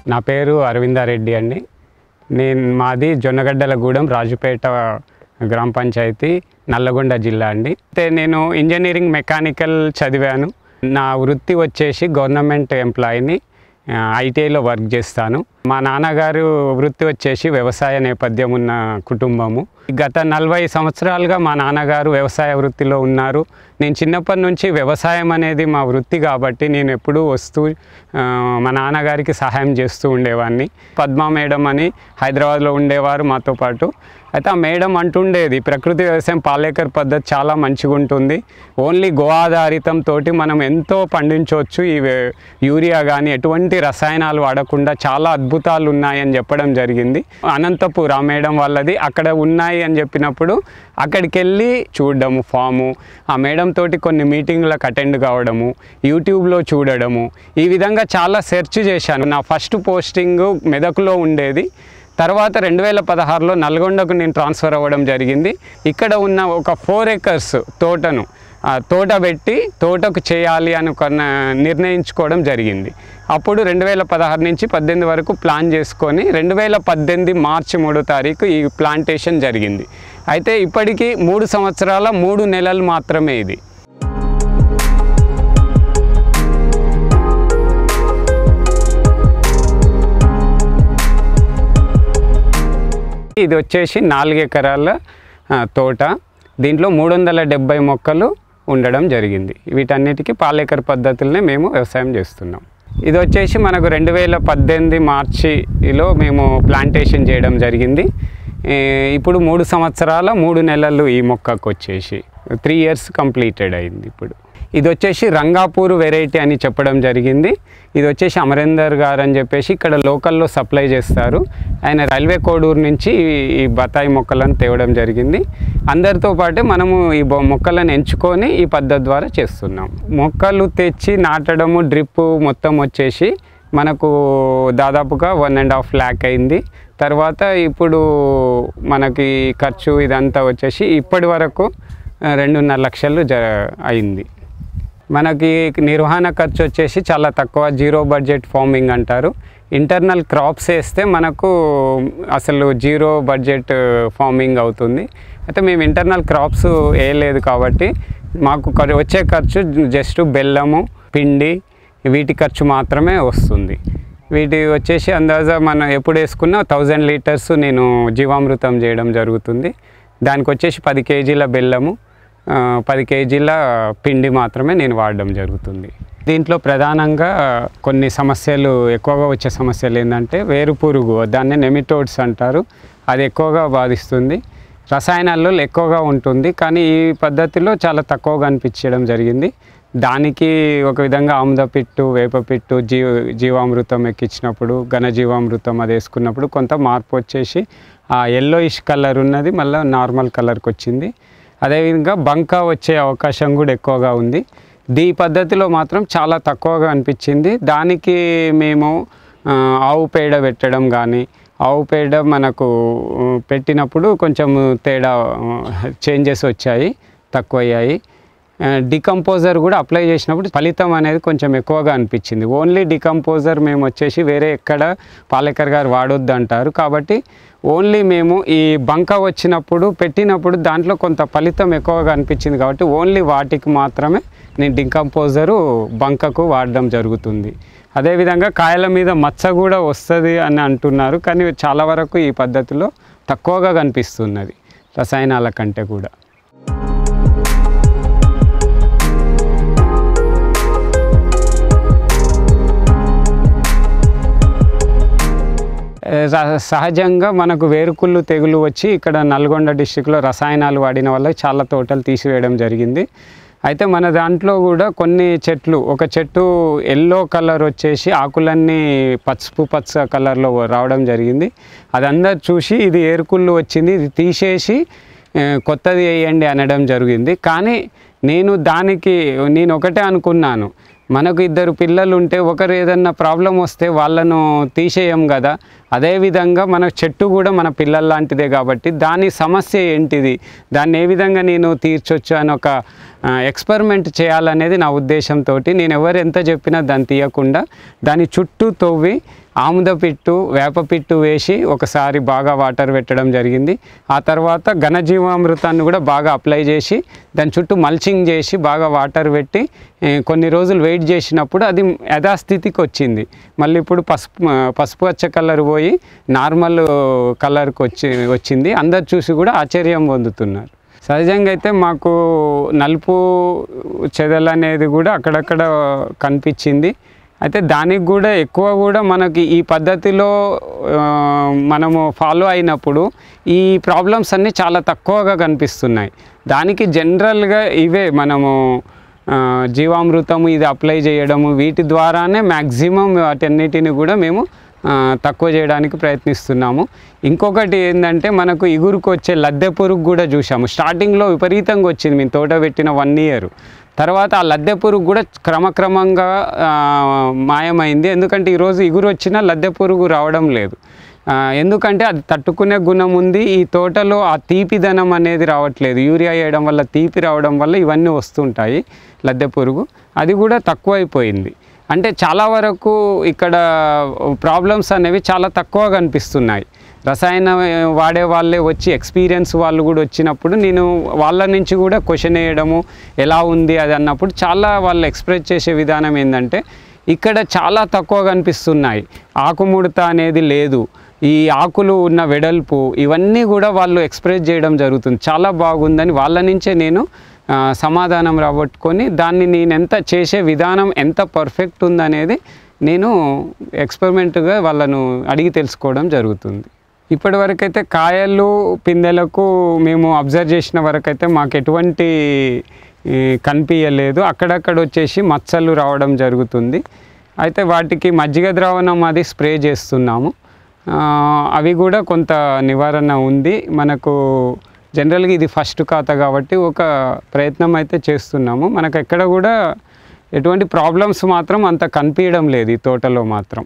నా పేరు అరవిందారెడ్డి అండి నేను మాది జొన్నగడ్డలగూడెం రాజుపేట గ్రామ పంచాయతీ నల్లగొండ జిల్లా అండి అయితే నేను ఇంజనీరింగ్ మెకానికల్ చదివాను నా వృత్తి వచ్చేసి గవర్నమెంట్ ఎంప్లాయీని ఐటీఐలో వర్క్ చేస్తాను మా నాన్నగారు వృత్తి వచ్చేసి వ్యవసాయ నేపథ్యం ఉన్న కుటుంబము గత నలభై సంవత్సరాలుగా మా నాన్నగారు వ్యవసాయ వృత్తిలో ఉన్నారు నేను చిన్నప్పటి నుంచి వ్యవసాయం అనేది మా వృత్తి కాబట్టి నేను ఎప్పుడూ వస్తూ ఆ, మా నాన్నగారికి సహాయం చేస్తూ ఉండేవాడిని పద్మా మేడం అని హైదరాబాద్లో ఉండేవారు మాతో పాటు అయితే ఆ మేడం అంటుండేది ప్రకృతి వ్యవసాయం పాలేకర్ పద్ధతి చాలా మంచిగా ఉంటుంది ఓన్లీ గో ఆధారితం తోటి మనం ఎంతో పండించవచ్చు ఈ వే- యూరియా కానీ ఎటువంటి రసాయనాలు వాడకుండా చాలా అద్భుతాలు ఉన్నాయని చెప్పడం జరిగింది అనంతపూర్ ఆ మేడం వాళ్ళది అక్కడ ఉన్నాయి అని చెప్పినప్పుడు అక్కడికి వెళ్ళి చూడడము ఫాము ఆ మేడం తోటి కొన్ని మీటింగ్లకు అటెండ్ కావడము యూట్యూబ్లో చూడడము ఈ విధంగా చాలా సెర్చ్ చేశాను నా ఫస్ట్ పోస్టింగ్ మెదక్లో ఉండేది తర్వాత రెండు వేల పదహారులో నల్గొండకు నేను ట్రాన్స్ఫర్ అవ్వడం జరిగింది ఇక్కడ ఉన్న ఒక ఫోర్ ఎకర్స్ తోటను ఆ తోట పెట్టి తోటకు చేయాలి అని ఒక న- నిర్ణయించుకోవడం జరిగింది అప్పుడు రెండు వేల పదహారు నుంచి పద్దెనిమిది వరకు ప్లాన్ చేసుకొని రెండు వేల పద్దెనిమిది మార్చి మూడో తారీఖు ఈ ప్లాంటేషన్ జరిగింది అయితే ఇప్పటికీ మూడు సంవత్సరాల మూడు నెలలు మాత్రమే ఇది ఇది వచ్చేసి నాలుగు ఎకరాల ఆ, తోట దీంట్లో మూడు వందల డెబ్బై మొక్కలు ఉండడం జరిగింది వీటన్నిటికీ పాలేకర్ పద్ధతులనే మేము వ్యవసాయం చేస్తున్నాం ఇది వచ్చేసి మనకు రెండు వేల పద్దెనిమిది మార్చిలో మేము ప్లాంటేషన్ చేయడం జరిగింది ఏ, ఇప్పుడు మూడు సంవత్సరాల మూడు నెలలు ఈ మొక్కకు వచ్చేసి త్రీ ఇయర్స్ కంప్లీటెడ్ అయింది ఇప్పుడు ఇది వచ్చేసి రంగాపూర్ వెరైటీ అని చెప్పడం జరిగింది ఇది వచ్చేసి అమరేందర్ గారు అని చెప్పేసి ఇక్కడ లోకల్లో సప్లై చేస్తారు ఆయన రైల్వే కోడూరు నుంచి ఈ- ఈ బత్తాయి మొక్కలను తేవడం జరిగింది అందరితో పాటు మనము ఈ బొ- మొక్కలను ఎంచుకొని ఈ పద్ధతి ద్వారా చేస్తున్నాం మొక్కలు తెచ్చి నాటడము డ్రిప్ మొత్తం వచ్చేసి మనకు దాదాపుగా వన్ అండ్ హాఫ్ ల్యాక్ అయింది తర్వాత ఇప్పుడు మనకి ఖర్చు ఇదంతా వచ్చేసి ఇప్పటి వరకు ఆ, రెండున్నర లక్షలు జ అయింది మనకి నిర్వహణ ఖర్చు వచ్చేసి చాలా తక్కువ జీరో బడ్జెట్ ఫార్మింగ్ అంటారు ఇంటర్నల్ క్రాప్స్ వేస్తే మనకు అసలు జీరో బడ్జెట్ ఫార్మింగ్ అవుతుంది అయితే మేము ఇంటర్నల్ క్రాప్స్ వేయలేదు కాబట్టి మాకు ఖర్- వచ్చే ఖర్చు జస్ట్ బెల్లము పిండి వీటి ఖర్చు మాత్రమే వస్తుంది వీటి వచ్చేసి అందాజా మనం ఎప్పుడు వేసుకున్నా థౌజండ్ లీటర్స్ నేను జీవామృతం చేయడం జరుగుతుంది దానికి వచ్చేసి పది కేజీల బెల్లము ఆ, పది కేజీల పిండి మాత్రమే నేను వాడడం జరుగుతుంది దీంట్లో ప్రధానంగా కొన్ని సమస్యలు ఎక్కువగా వచ్చే సమస్యలు ఏంటంటే వేరు పురుగు దాన్ని నెమిటోడ్స్ అంటారు అది ఎక్కువగా బాధిస్తుంది రసాయనాల్లో ఎక్కువగా ఉంటుంది కానీ ఈ పద్ధతిలో చాలా తక్కువగా అనిపించడం జరిగింది దానికి ఒక విధంగా ఆముదపిట్టు వేపపిట్టు జీ జీవామృతం ఎక్కించినప్పుడు ఘనజీవామృతం అది వేసుకున్నప్పుడు కొంత మార్పు వచ్చేసి ఆ ఎల్లోయిష్ కలర్ ఉన్నది మళ్ళీ నార్మల్ కలర్కి వచ్చింది అదేవిధంగా బంక వచ్చే అవకాశం కూడా ఎక్కువగా ఉంది ఈ పద్ధతిలో మాత్రం చాలా తక్కువగా అనిపించింది దానికి మేము ఆ, ఆవు పేడ పెట్టడం కానీ ఆవు పేడ మనకు ఆ, పెట్టినప్పుడు కొంచెం తేడా చేంజెస్ వచ్చాయి తక్కువయ్యాయి డికంపోజర్ కూడా అప్లై చేసినప్పుడు ఫలితం అనేది కొంచెం ఎక్కువగా అనిపించింది ఓన్లీ డికంపోజర్ మేము వచ్చేసి వేరే ఎక్కడ పాలేకర్ గారు వాడొద్దు అంటారు కాబట్టి ఓన్లీ మేము ఈ బంక వచ్చినప్పుడు పెట్టినప్పుడు దాంట్లో కొంత ఫలితం ఎక్కువగా అనిపించింది కాబట్టి ఓన్లీ వాటికి మాత్రమే నేను డికంపోజరు బంకకు వాడడం జరుగుతుంది అదేవిధంగా కాయల మీద మచ్చ కూడా వస్తుంది అని అంటున్నారు కానీ చాలా వరకు ఈ పద్ధతిలో తక్కువగా కనిపిస్తున్నది రసాయనాల కంటే కూడా ర- సహజంగా మనకు వేరుకుళ్ళు తెగులు వచ్చి ఇక్కడ నల్గొండ డిస్టిక్లో రసాయనాలు వాడిన వల్ల చాలా తోటలు తీసివేయడం జరిగింది అయితే మన దాంట్లో కూడా కొన్ని చెట్లు ఒక చెట్టు ఎల్లో కలర్ వచ్చేసి ఆకులన్నీ పసుపు పచ్చ కలర్లో రావడం జరిగింది అది అందరు చూసి ఇది ఏరుకుళ్ళు వచ్చింది ఇది తీసేసి ఆ, కొత్తది వేయండి అనడం జరిగింది కానీ నేను దానికి నేను ఒకటే అనుకున్నాను మనకు ఇద్దరు పిల్లలు ఉంటే ఒకరు ఏదన్నా ప్రాబ్లం వస్తే వాళ్ళను తీసేయం కదా అదేవిధంగా మన చెట్టు కూడా మన పిల్లల లాంటిదే కాబట్టి దాని సమస్య ఏంటిది దాన్ని ఏ విధంగా నేను తీర్చొచ్చు అని ఒక ఎక్స్పెరిమెంట్ చేయాలనేది నా ఉద్దేశంతో నేను ఎవరు ఎంత చెప్పినా దాన్ని తీయకుండా దాని చుట్టూ తవ్వి ఆముద పిట్టు వేప పిట్టు వేసి ఒకసారి బాగా వాటర్ పెట్టడం జరిగింది ఆ తర్వాత ఘనజీవామృతాన్ని కూడా బాగా అప్లై చేసి దాని చుట్టూ మల్చింగ్ చేసి బాగా వాటర్ పెట్టి ఏ, కొన్ని రోజులు వెయిట్ చేసినప్పుడు అది యథాస్థితికి వచ్చింది మళ్ళీ ఇప్పుడు పసుపు పసుపు పచ్చ కలర్ పోయి నార్మల్ కలర్కి వచ్చి వచ్చింది అందరు చూసి కూడా ఆశ్చర్యం పొందుతున్నారు సహజంగా అయితే మాకు నలుపు చెదలు అనేది కూడా అక్కడక్కడ కనిపించింది అయితే దానికి కూడా ఎక్కువ కూడా మనకి ఈ పద్ధతిలో ఆ, మనము ఫాలో అయినప్పుడు ఈ ప్రాబ్లమ్స్ అన్నీ చాలా తక్కువగా కనిపిస్తున్నాయి దానికి జనరల్గా ఇవే మనము ఆ, జీవామృతము ఇది అప్లై చేయడము వీటి ద్వారానే మ్యాక్సిమం వాటన్నిటిని కూడా మేము ఆ, తక్కువ చేయడానికి ప్రయత్నిస్తున్నాము ఇంకొకటి ఏంటంటే మనకు ఇగురుకు వచ్చే లద్దె పురుగు కూడా చూసాము స్టార్టింగ్లో విపరీతంగా వచ్చింది మేము తోట పెట్టిన వన్ ఇయర్ తర్వాత ఆ లద్దె పురుగు కూడా క్రమక్రమంగా ఆ, మాయమైంది ఎందుకంటే ఈరోజు ఇగురు వచ్చినా లద్దె పురుగు రావడం లేదు ఆ, ఎందుకంటే అది తట్టుకునే గుణం ఉంది ఈ తోటలో ఆ తీపిదనం అనేది రావట్లేదు యూరియా వేయడం వల్ల తీపి రావడం వల్ల ఇవన్నీ వస్తుంటాయి లద్దె పురుగు అది కూడా తక్కువైపోయింది అంటే చాలా వరకు ఇక్కడ ప్రాబ్లమ్స్ అనేవి చాలా తక్కువ కనిపిస్తున్నాయి రసాయన వాడే వాళ్ళే వచ్చి ఎక్స్పీరియన్స్ వాళ్ళు కూడా వచ్చినప్పుడు నేను వాళ్ళ నుంచి కూడా క్వశ్చన్ వేయడము ఎలా ఉంది అది అన్నప్పుడు చాలా వాళ్ళు ఎక్స్ప్రెస్ చేసే విధానం ఏంటంటే ఇక్కడ చాలా తక్కువ కనిపిస్తున్నాయి ఆకుముడత అనేది లేదు ఈ ఆకులు ఉన్న వెడల్పు ఇవన్నీ కూడా వాళ్ళు ఎక్స్ప్రెస్ చేయడం జరుగుతుంది చాలా బాగుందని వాళ్ళ నుంచే నేను ఆ, సమాధానం రాబట్టుకొని దాన్ని నేను ఎంత చేసే విధానం ఎంత పర్ఫెక్ట్ ఉందనేది నేను ఎక్స్పెరిమెంట్గా వాళ్ళను అడిగి తెలుసుకోవడం జరుగుతుంది ఇప్పటి వరకైతే కాయలు పిందెలకు మేము అబ్జర్వ్ చేసిన వరకైతే మాకు ఎటువంటి ఈ, కనిపించలేదు అక్కడక్కడ వచ్చేసి మచ్చలు రావడం జరుగుతుంది అయితే వాటికి మజ్జిగ ద్రావణం అది స్ప్రే చేస్తున్నాము ఆ, అవి కూడా కొంత నివారణ ఉంది మనకు జనరల్గా ఇది ఫస్ట్ ఖాతా కాబట్టి ఒక ప్రయత్నం అయితే చేస్తున్నాము మనకు ఎక్కడ కూడా ఎటువంటి ప్రాబ్లమ్స్ మాత్రం అంత కనిపించడం లేదు ఈ తోటలో మాత్రం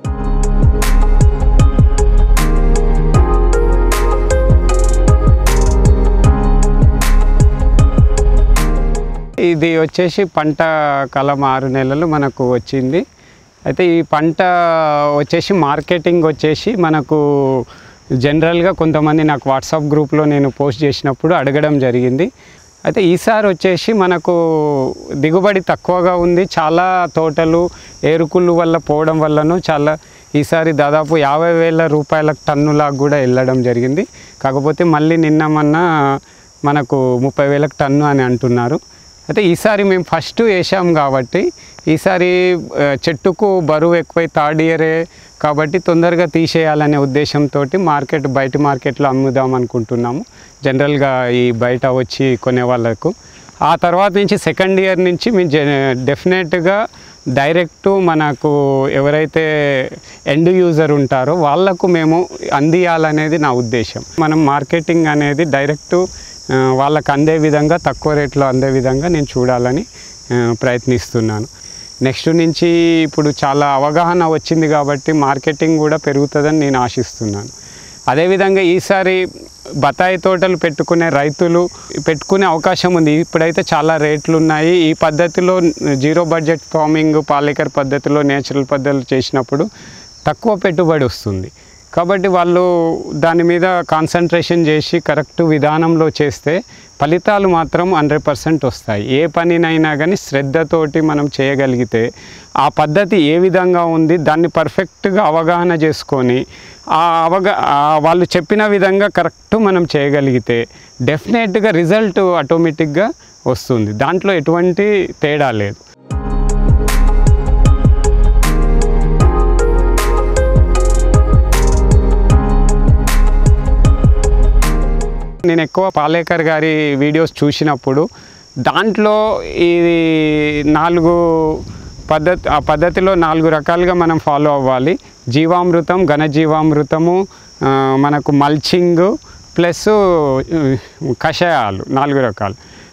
ఇది వచ్చేసి పంట కాలం ఆరు నెలలు మనకు వచ్చింది అయితే ఈ పంట వచ్చేసి మార్కెటింగ్ వచ్చేసి మనకు జనరల్గా కొంతమంది నాకు వాట్సాప్ గ్రూప్లో నేను పోస్ట్ చేసినప్పుడు అడగడం జరిగింది అయితే ఈసారి వచ్చేసి మనకు దిగుబడి తక్కువగా ఉంది చాలా తోటలు ఏరుకుళ్ళు వల్ల పోవడం వల్లనూ చాలా ఈసారి దాదాపు యాభై వేల రూపాయల టన్నులకు కూడా వెళ్ళడం జరిగింది కాకపోతే మళ్ళీ నిన్న మొన్న మనకు ముప్పై వేలకు టన్ను అని అంటున్నారు అయితే ఈసారి మేము ఫస్ట్ వేసాం కాబట్టి ఈసారి ఆ, చెట్టుకు బరువు ఎక్కువై థర్డ్ ఇయరే కాబట్టి తొందరగా తీసేయాలనే ఉద్దేశంతో మార్కెట్ బయట మార్కెట్లో అమ్ముదాం అనుకుంటున్నాము జనరల్గా ఈ బయట వచ్చి కొనే వాళ్ళకు ఆ తర్వాత నుంచి సెకండ్ ఇయర్ నుంచి మేము డెఫినెట్గా డైరెక్ట్ మనకు ఎవరైతే ఎండ్ యూజర్ ఉంటారో వాళ్ళకు మేము అందియాలనేది నా ఉద్దేశం మనం మార్కెటింగ్ అనేది డైరెక్ట్ ఆ, వాళ్ళకు అందే విధంగా తక్కువ రేట్లో అందే విధంగా నేను చూడాలని ఆ, ప్రయత్నిస్తున్నాను నెక్స్ట్ నుంచి ఇప్పుడు చాలా అవగాహన వచ్చింది కాబట్టి మార్కెటింగ్ కూడా పెరుగుతుందని నేను ఆశిస్తున్నాను అదేవిధంగా ఈసారి బత్తాయి తోటలు పెట్టుకునే రైతులు పెట్టుకునే అవకాశం ఉంది ఇప్పుడైతే చాలా రేట్లు ఉన్నాయి ఈ పద్ధతిలో జీరో బడ్జెట్ ఫార్మింగ్ పాలేకర్ పద్ధతిలో నేచురల్ పద్ధతులు చేసినప్పుడు తక్కువ పెట్టుబడి వస్తుంది కాబట్టి వాళ్ళు దాని మీద కాన్సన్ట్రేషన్ చేసి కరెక్ట్ విధానంలో చేస్తే ఫలితాలు మాత్రం హండ్రెడ్ పర్సెంట్ వస్తాయి ఏ పనినైనా కానీ శ్రద్ధతోటి మనం చేయగలిగితే ఆ పద్ధతి ఏ విధంగా ఉంది దాన్ని పర్ఫెక్ట్గా అవగాహన చేసుకొని ఆ అవగా ఆ వాళ్ళు చెప్పిన విధంగా కరెక్ట్ మనం చేయగలిగితే డెఫినెట్గా రిజల్ట్ ఆటోమేటిక్గా వస్తుంది దాంట్లో ఎటువంటి తేడా లేదు నేను ఎక్కువ పాలేకర్ గారి వీడియోస్ చూసినప్పుడు దాంట్లో ఇది నాలుగు పద్ధతి ఆ పద్ధతిలో నాలుగు రకాలుగా మనం ఫాలో అవ్వాలి జీవామృతం ఘనజీవామృతము ఆ, మనకు మల్చింగ్ ప్లస్ కషాయాలు నాలుగు రకాలు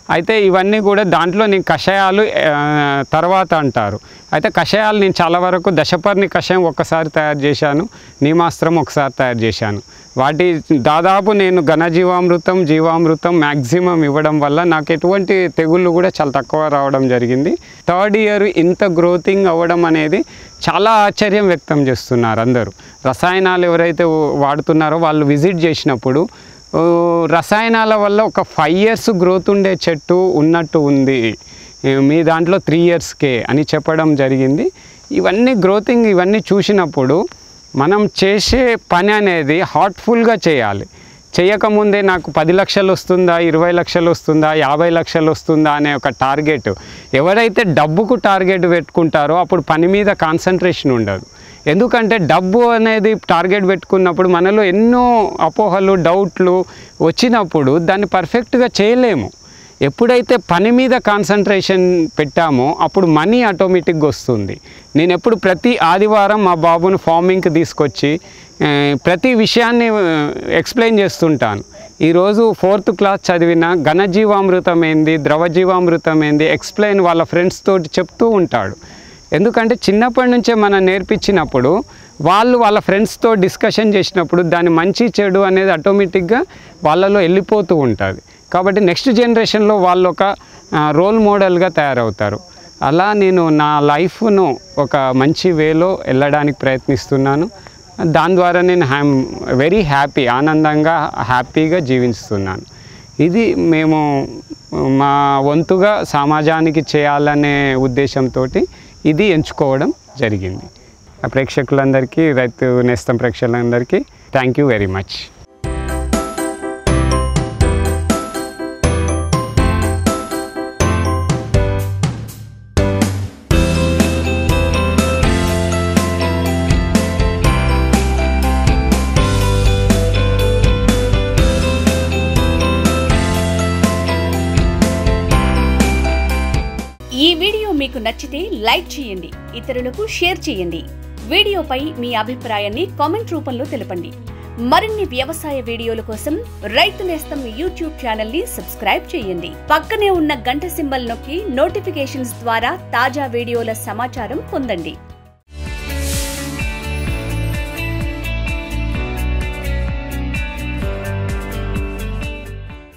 అయితే ఇవన్నీ కూడా దాంట్లో నేను కషాయాలు ఆ, తర్వాత అంటారు అయితే కషాయాలు నేను చాలా వరకు దశపర్ణి కషాయం ఒక్కసారి తయారు చేశాను నీమాస్త్రం ఒకసారి తయారు చేశాను వాటి దాదాపు నేను ఘనజీవామృతం జీవామృతం మ్యాక్సిమం ఇవ్వడం వల్ల నాకు ఎటువంటి తెగుళ్ళు కూడా చాలా తక్కువ రావడం జరిగింది థర్డ్ ఇయర్ ఇంత గ్రోతింగ్ అవ్వడం అనేది చాలా ఆశ్చర్యం వ్యక్తం చేస్తున్నారు అందరూ రసాయనాలు ఎవరైతే వాడుతున్నారో వాళ్ళు విజిట్ చేసినప్పుడు ఓ, రసాయనాల వల్ల ఒక ఫైవ్ ఇయర్స్ గ్రోత్ ఉండే చెట్టు ఉన్నట్టు ఉంది ఏ, మీ దాంట్లో త్రీ ఇయర్స్కే అని చెప్పడం జరిగింది ఇవన్నీ గ్రోతింగ్ ఇవన్నీ చూసినప్పుడు మనం చేసే పని అనేది హార్ట్ఫుల్గా చేయాలి చేయకముందే నాకు పది లక్షలు వస్తుందా ఇరవై లక్షలు వస్తుందా యాభై లక్షలు వస్తుందా అనే ఒక టార్గెట్ ఎవరైతే డబ్బుకు టార్గెట్ పెట్టుకుంటారో అప్పుడు పని మీద కాన్సన్ట్రేషన్ ఉండదు ఎందుకంటే డబ్బు అనేది టార్గెట్ పెట్టుకున్నప్పుడు మనలో ఎన్నో అపోహలు డౌట్లు వచ్చినప్పుడు దాన్ని పర్ఫెక్ట్గా చేయలేము ఎప్పుడైతే పని మీద కాన్సన్ట్రేషన్ పెట్టామో అప్పుడు మనీ ఆటోమేటిక్గా వస్తుంది నేను ఎప్పుడు ప్రతి ఆదివారం మా బాబును ఫార్మింగ్కి తీసుకొచ్చి ఆ, ప్రతి విషయాన్ని ఎక్స్ప్లెయిన్ చేస్తుంటాను ఈరోజు ఫోర్త్ క్లాస్ చదివిన ఘనజీవామృతం ఏంది ద్రవజీవామృతం ఏంది ఎక్స్ప్లెయిన్ వాళ్ళ ఫ్రెండ్స్ తోటి చెప్తూ ఉంటాడు ఎందుకంటే చిన్నప్పటి నుంచే మనం నేర్పించినప్పుడు వాళ్ళు వాళ్ళ ఫ్రెండ్స్తో డిస్కషన్ చేసినప్పుడు దాని మంచి చెడు అనేది ఆటోమేటిక్గా వాళ్ళలో వెళ్ళిపోతూ ఉంటుంది కాబట్టి నెక్స్ట్ జనరేషన్లో వాళ్ళు ఒక రోల్ మోడల్గా తయారవుతారు అలా నేను నా లైఫ్ను ఒక మంచి వేలో వెళ్ళడానికి ప్రయత్నిస్తున్నాను దాని ద్వారా నేను హ్యామ్ వెరీ హ్యాపీ ఆనందంగా హ్యాపీగా జీవిస్తున్నాను ఇది మేము మా వంతుగా సమాజానికి చేయాలనే ఉద్దేశంతో ఇది ఎంచుకోవడం జరిగింది ఆ ప్రేక్షకులందరికీ రైతు నేస్తం ప్రేక్షకులందరికీ థ్యాంక్ యూ వెరీ మచ్ ఈ వీడియో మీకు నచ్చితే లైక్ చేయండి ఇతరులకు షేర్ చేయండి వీడియోపై మీ అభిప్రాయాన్ని కామెంట్ రూపంలో తెలపండి మరిన్ని వ్యవసాయ వీడియోల కోసం రైతు నేస్తం యూట్యూబ్ ఛానల్ ని సబ్స్క్రైబ్ చేయండి పక్కనే ఉన్న గంట సింబల్ నొక్కి నోటిఫికేషన్స్ ద్వారా తాజా వీడియోల సమాచారం పొందండి